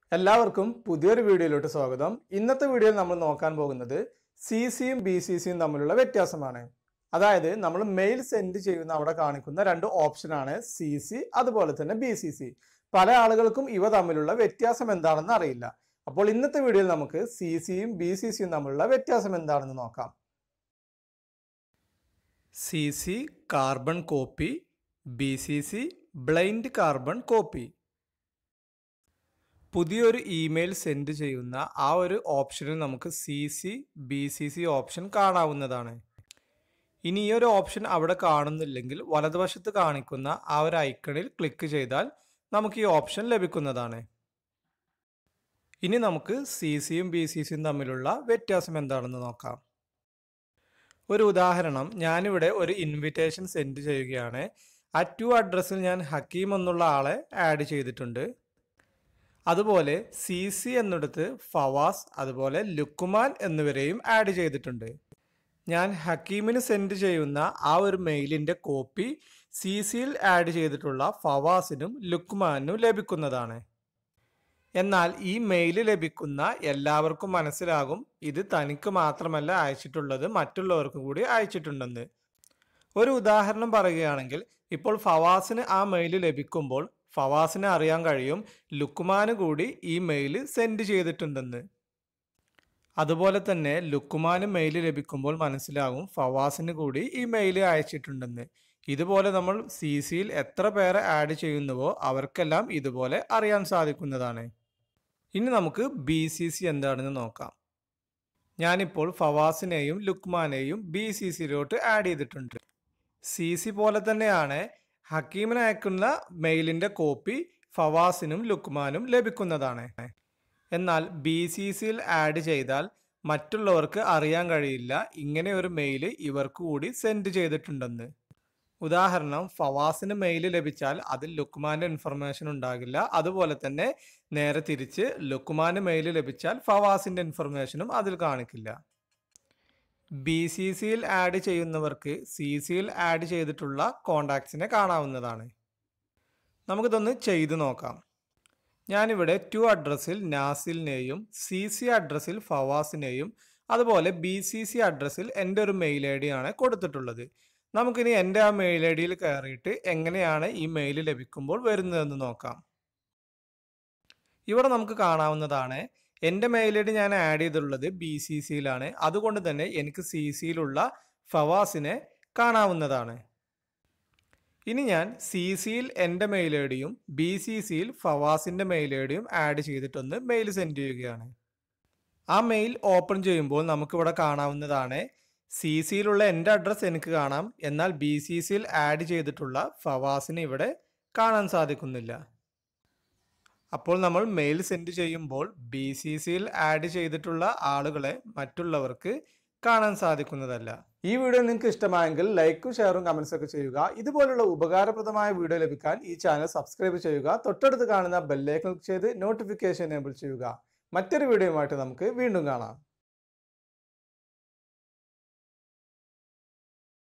എല്ലാവർക്കും പുതിയൊരു വീഡിയോയിലോട്ട് സ്വാഗതം ഇന്നത്തെ വീഡിയോയിൽ നമ്മൾ നോക്കാൻ പോകുന്നത് സി സിയും ബി സി സിയും തമ്മിലുള്ള വ്യത്യാസമാണ് അതായത് നമ്മൾ മെയിൽ സെൻഡ് ചെയ്യുന്ന അവിടെ കാണിക്കുന്ന രണ്ട് ഓപ്ഷനാണ് സി സി അതുപോലെ തന്നെ ബി സി സി പല ആളുകൾക്കും ഇവ തമ്മിലുള്ള വ്യത്യാസം എന്താണെന്ന് അറിയില്ല അപ്പോൾ ഇന്നത്തെ വീഡിയോയിൽ നമുക്ക് സി സിയും ബി സി സിയും തമ്മിലുള്ള വ്യത്യാസം എന്താണെന്ന് നോക്കാം C C carbon copy B C C blind carbon copy പുതിയൊരു ഇമെയിൽ സെൻഡ് ചെയ്യുന്ന ആ ഒരു ഓപ്ഷനിൽ നമുക്ക് C C B C C option കാണാവുന്നതാണ് ഇനി ഈ ഒരു ഓപ്ഷൻ അവിടെ കാണുന്നില്ലെങ്കിൽ വലതുവശത്ത് കാണിക്കുന്ന ആ ഒരു ഐക്കണിൽ ക്ലിക്ക് ചെയ്താൽ നമുക്ക് ഈ ഓപ്ഷൻ ലഭിക്കുന്നതാണ് ഇനി നമുക്ക് സി സിയും ബി സി സിയും തമ്മിലുള്ള വ്യത്യാസം എന്താണെന്ന് നോക്കാം ഒരു ഉദാഹരണം ഞാനിവിടെ ഒരു ഇൻവിറ്റേഷൻ സെൻഡ് ചെയ്യുകയാണ് ആ ടു അഡ്രസ്സിൽ ഞാൻ ഹക്കീം എന്നുള്ള ആളെ ആഡ് ചെയ്തിട്ടുണ്ട് അതുപോലെ സി സി എന്നിടത്ത് ഫവാസ് അതുപോലെ ലുക്കുമാൻ എന്നിവരെയും ആഡ് ചെയ്തിട്ടുണ്ട് ഞാൻ ഹക്കീമിന് സെൻഡ് ചെയ്യുന്ന ആ ഒരു മെയിലിൻ്റെ കോപ്പി സി സിയിൽ ആഡ് ചെയ്തിട്ടുള്ള ഫവാസിനും ലുക്കുമാനും ലഭിക്കുന്നതാണ് എന്നാൽ ഈ മെയിൽ ലഭിക്കുന്ന എല്ലാവർക്കും മനസ്സിലാകും ഇത് തനിക്ക് മാത്രമല്ല അയച്ചിട്ടുള്ളത് മറ്റുള്ളവർക്കും കൂടി അയച്ചിട്ടുണ്ടെന്ന് ഒരു ഉദാഹരണം പറയുകയാണെങ്കിൽ ഇപ്പോൾ ഫവാസിന് ആ മെയിൽ ലഭിക്കുമ്പോൾ ഫവാസിന് അറിയാൻ കഴിയും ലുക്കുമാന് കൂടി ഈ മെയിൽ സെൻഡ് ചെയ്തിട്ടുണ്ടെന്ന് അതുപോലെ തന്നെ ലുക്കുമാന് മെയിൽ ലഭിക്കുമ്പോൾ മനസ്സിലാകും ഫവാസിന് കൂടി ഈ മെയിൽ അയച്ചിട്ടുണ്ടെന്ന് ഇതുപോലെ നമ്മൾ സി സിയിൽ എത്ര പേരെ ആഡ് ചെയ്യുന്നുവോ അവർക്കെല്ലാം ഇതുപോലെ അറിയാൻ സാധിക്കുന്നതാണ് ഇനി നമുക്ക് ബി സി സി എന്താണെന്ന് നോക്കാം ഞാനിപ്പോൾ ഫവാസിനെയും ലുക്മാനെയും ബി സി സിയിലോട്ട് ആഡ് ചെയ്തിട്ടുണ്ട് സി സി പോലെ തന്നെയാണ് ഹക്കീമിന് അയക്കുന്ന മെയിലിൻ്റെ കോപ്പി ഫവാസിനും ലുക്മാനും ലഭിക്കുന്നതാണ് എന്നാൽ ബി സി സിയിൽ ആഡ് ചെയ്താൽ മറ്റുള്ളവർക്ക് അറിയാൻ കഴിയില്ല ഇങ്ങനെ ഒരു മെയിൽ ഇവർക്ക് കൂടി സെൻഡ് ചെയ്തിട്ടുണ്ടെന്ന് ഉദാഹരണം ഫവാസിന് മെയിൽ ലഭിച്ചാൽ അതിൽ ലുക്മാന്റെ ഇൻഫർമേഷൻ ഉണ്ടാകില്ല അതുപോലെ തന്നെ നേരെ തിരിച്ച് ലുക്മാന് മെയിൽ ലഭിച്ചാൽ ഫവാസിന്റെ ഇൻഫർമേഷനും അതിൽ കാണിക്കില്ല ബി സി സിയിൽ ആഡ് ചെയ്യുന്നവർക്ക് സി സിയിൽ ആഡ് ചെയ്തിട്ടുള്ള കോണ്ടാക്ട്സിനെ കാണാവുന്നതാണ് നമുക്കിതൊന്ന് ചെയ്തു നോക്കാം ഞാനിവിടെ ടു അഡ്രസ്സിൽ നാസിലിനെയും സി സി അഡ്രസ്സിൽ ഫവാസിനെയും അതുപോലെ ബി സി സി അഡ്രസ്സിൽ എൻ്റെ ഒരു മെയിൽ ഐ ഡി ആണ് കൊടുത്തിട്ടുള്ളത് നമുക്കിനി എൻ്റെ ആ മെയിൽ ഐ ഡിയിൽ കയറിയിട്ട് എങ്ങനെയാണ് ഈ മെയിൽ ലഭിക്കുമ്പോൾ വരുന്നതെന്ന് നോക്കാം ഇവിടെ നമുക്ക് കാണാവുന്നതാണ് എൻ്റെ മെയിൽ ഐ ഡി ഞാൻ ആഡ് ചെയ്തിട്ടുള്ളത് ബി സി സിയിലാണ് അതുകൊണ്ട് തന്നെ എനിക്ക് സി സിയിലുള്ള ഫവാസിനെ കാണാവുന്നതാണ് ഇനി ഞാൻ സി സിയിൽ എൻ്റെ മെയിൽ ഐ ഡിയും ബി സി സിയിൽ ഫവാസിൻ്റെ മെയിൽ ഐ ഡിയും ആഡ് ചെയ്തിട്ടൊന്ന് മെയിൽ സെൻഡ് ചെയ്യുകയാണ് ആ മെയിൽ ഓപ്പൺ ചെയ്യുമ്പോൾ നമുക്കിവിടെ കാണാവുന്നതാണ് സി സിയിലുള്ള എൻ്റെ അഡ്രസ്സ് എനിക്ക് കാണാം എന്നാൽ ബി സി സിയിൽ ആഡ് ചെയ്തിട്ടുള്ള ഫവാസിന് ഇവിടെ കാണാൻ സാധിക്കുന്നില്ല അപ്പോൾ നമ്മൾ മെയിൽ സെൻഡ് ചെയ്യുമ്പോൾ ബി സി സിയിൽ ആഡ് ചെയ്തിട്ടുള്ള ആളുകളെ മറ്റുള്ളവർക്ക് കാണാൻ സാധിക്കുന്നതല്ല ഈ വീഡിയോ നിങ്ങൾക്ക് ഇഷ്ടമായെങ്കിൽ ലൈക്കും ഷെയറും കമൻസ് ഒക്കെ ചെയ്യുക ഇതുപോലുള്ള ഉപകാരപ്രദമായ വീഡിയോ ലഭിക്കാൻ ഈ ചാനൽ സബ്സ്ക്രൈബ് ചെയ്യുക തൊട്ടടുത്ത് കാണുന്ന ബെല്ലൈക്കൺ ക്ലിക്ക് ചെയ്ത് നോട്ടിഫിക്കേഷൻ എനേബിൾ ചെയ്യുക മറ്റൊരു വീഡിയോയുമായിട്ട് നമുക്ക് വീണ്ടും കാണാം